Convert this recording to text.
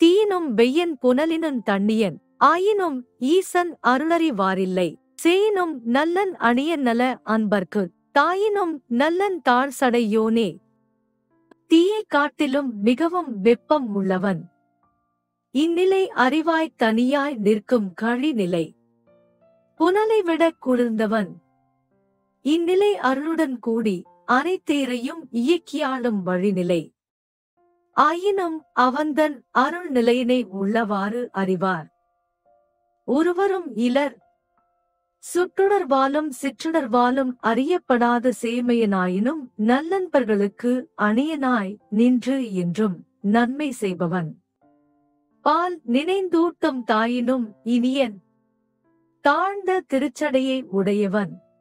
தீயினும் வெய்யன் புனலினும் தண்ணியன் ஆயினும் ஈசன் அருளறிவாரில்லை சேயினும் நல்லன் அணியன் நல அன்பர்க்கு தாயினும் நல்லன் தாழ் சடையோனே தீயை காட்டிலும் மிகவும் வெப்பம் உள்ளவன் இந்நிலை அறிவாய் தனியாய் நிற்கும் கழிநிலை புனலை விட குளிர்ந்தவன் இந்நிலை அருளுடன் கூடி அனைத்தேரையும் இயக்கியாளும் வழிநிலை ஆயினும் அவன்தன் அருள் நிலையினை உள்ளவாறு அறிவார் ஒருவரும் இலர் சுற்றுணர்வாலும் சிற்றுணர்வாலும் அறியப்படாத சேமையனாயினும் நல்லன்பர்களுக்கு அணியனாய் நின்று என்றும் நன்மை செய்பவன் பால் நினைந்தூட்டும் தாயினும் இனியன் தாழ்ந்த திருச்சடையை உடையவன்